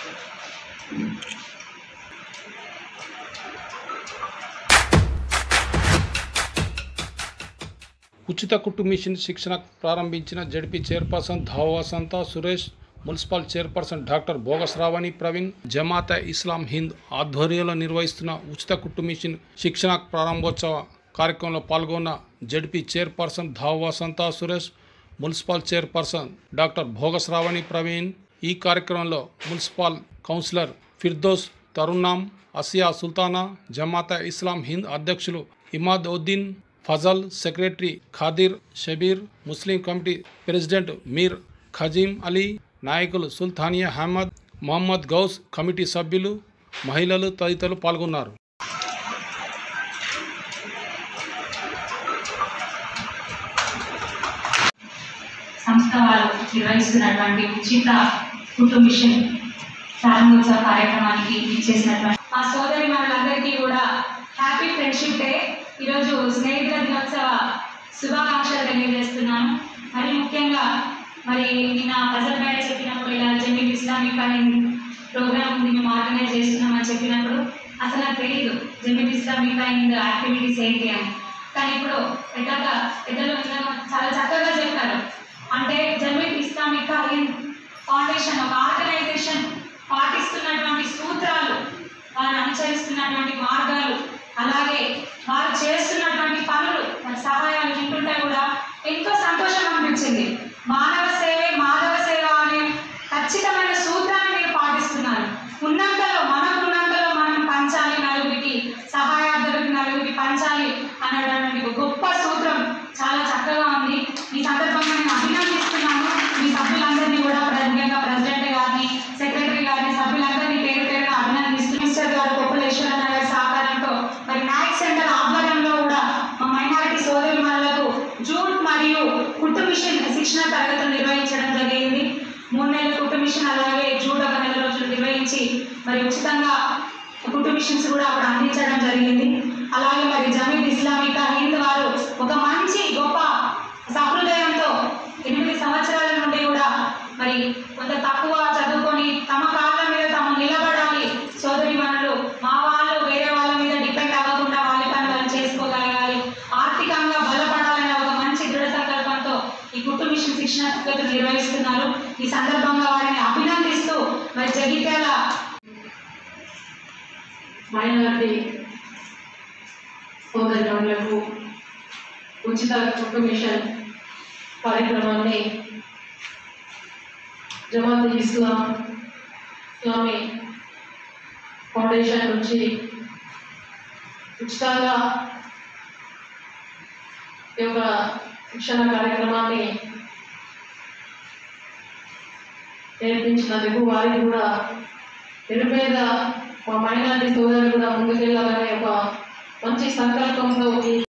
ఉచిత కుట్టు మిషన్ శిక్షణ ప్రారంభించిన ZP chairperson Dhava Vasantha Suresh municipal chairperson doctor Bhogasravani Praveen Jamaat Islam Hind ఆధ్వర్యంలో నిర్వహిస్తున్న ఉచిత కుట్టు మిషన్ శిక్షణ ప్రారంభోత్సవ కార్యక్రమంలో పాల్గొన్న ZP chairperson Dhava Vasantha Suresh municipal chairperson doctor Bhogasravani Praveen ఈ కార్యక్రమంలో మున్సిపల్ కౌన్సిలర్ ఫిర్దోస్ తరుణాం అసియా సుల్తానా జమాత ఇస్లాం హింద్ అధ్యక్షులు Imad Uddin Fazal secretary Khadir Shabbir Muslim committee president Mir Khazim Ali నాయకులు సుల్తానియా అహ్మద్ మొహమ్మద్ గౌస్ కమిటీ సభ్యులు మహిళలు తదితరులు పాల్గొన్నారు సంస్థ వారు నిర్వహిస్తున్నటువంటి ఉచిత కుటుంబ మిషన్ ప్రారంభోత్సవ కార్యక్రమానికి ఇచ్చేసినటువంటి మా సోదరి మనందరికీ కూడా హ్యాపీ ఫ్రెండ్షిప్ డే ఈరోజు స్నేహితుల దినోత్సవ శుభాకాంక్షలు తెలియజేస్తున్నాను మరి ముఖ్యంగా మరి నిన్న ఫజల్ భాయ్ చెప్పినప్పుడు ఇలా జమీన్ ఇస్లామిక్ అనే ప్రోగ్రామ్ ఉంది మేము ఆర్గనైజ్ చేస్తున్నామని చెప్పినప్పుడు అసలు నాకు తెలియదు జమీన్ ఇస్లామిక్ అండ్ యాక్టివిటీస్ ఏంటి అని కానీ ఇప్పుడు పెద్దగా పెద్దలు విన్నాము, చాలా చక్కగా చెప్పారు అంటే జమీన్ ఇస్లామిక్ హింద్ ఫౌండేషన్ ఒక ఆర్గనైజేషన్ పాటిస్తున్నటువంటి సూత్రాలు వారు అనుసరిస్తున్నటువంటి మార్గాలు అలాగే వారు చేస్తున్నటువంటి పనులు వారి సహాయాలు వింటుంటే కూడా ఎంతో సంతోషం అనిపించింది మానవ సేవే మానవ సేవ అనే ఖచ్చితమైన సూత్రాన్ని మీరు పాటిస్తున్నారు ఉన్నంతలో మనకు ఉన్నంతలో మనం పంచాలి నలుగురికి సహాయార్థులకు నలుగురికి పంచాలి అనడానికి ఒక గొప్ప సూత్రం చాలా చక్కగా ఉంది ఈ సందర్భంగా నేను అభినందిస్తున్నాను మీ సభ్యులందరినీ కూడా ముఖ్యంగా ప్రెసిడెంట్ గారిని సెక్రటరీ గారిని సభ్యులందరినీ పేరు పేరున అభినందిస్తూ మినిస్టర్ గారు కొప్పులేశ్వర గారి సహకారంతో మరి నాయక్ సెంటర్ ఆధ్వర్యంలో కూడా మా మైనారిటీ సోదరులకు జూట్ మరియు కుట్టు మిషన్ శిక్షణ తరగతులు నిర్వహించడం జరిగింది మూడు నెలల కుట్టు మిషన్ అలాగే జూట్ ఒక నెల రోజులు నిర్వహించి మరి ఉచితంగా కుట్టు మిషన్స్ కూడా అక్కడ అందించడం జరిగింది అలాగే మరి జమీద్ ఇస్లామిక హింద్ వారు ఒక మంచి గొప్ప సహృదయంతో ఎనిమిది సంవత్సరాల నుండి కూడా మరి కొంత తక్కువ చదువుకొని తమ కాళ్ళ మీద తాము నిలబడాలి సోదరి మనులు మా వాళ్ళు వేరే వాళ్ళ మీద డిపెండ్ అవ్వకుండా వాళ్ళ పని వాళ్ళు చేసుకోగలగాలి ఆర్థికంగా బలపడాలనే ఒక మంచి దృఢ సంకల్పంతో ఈ కుట్టు మిషన్ శిక్షణ తరగతులు నిర్వహిస్తున్నారు ఈ సందర్భంగా వారిని అభినందిస్తూ మరి జగిత్యాల మైనారిటీ సోదరులకు ఉచిత కుటుంబ మిషన్ కార్యక్రమాన్ని జమాత్ ఇస్లాం ఇస్లామీ ఫౌండేషన్ నుంచి ఉచితంగా ఈ యొక్క శిక్షణ కార్యక్రమాన్ని నేర్పించినందుకు వారికి కూడా నిరుపేద మా మైనారిటీ సోదరులు కూడా ముందుకెళ్ళాలనే ఒక మంచి సంకల్పంతో ఈ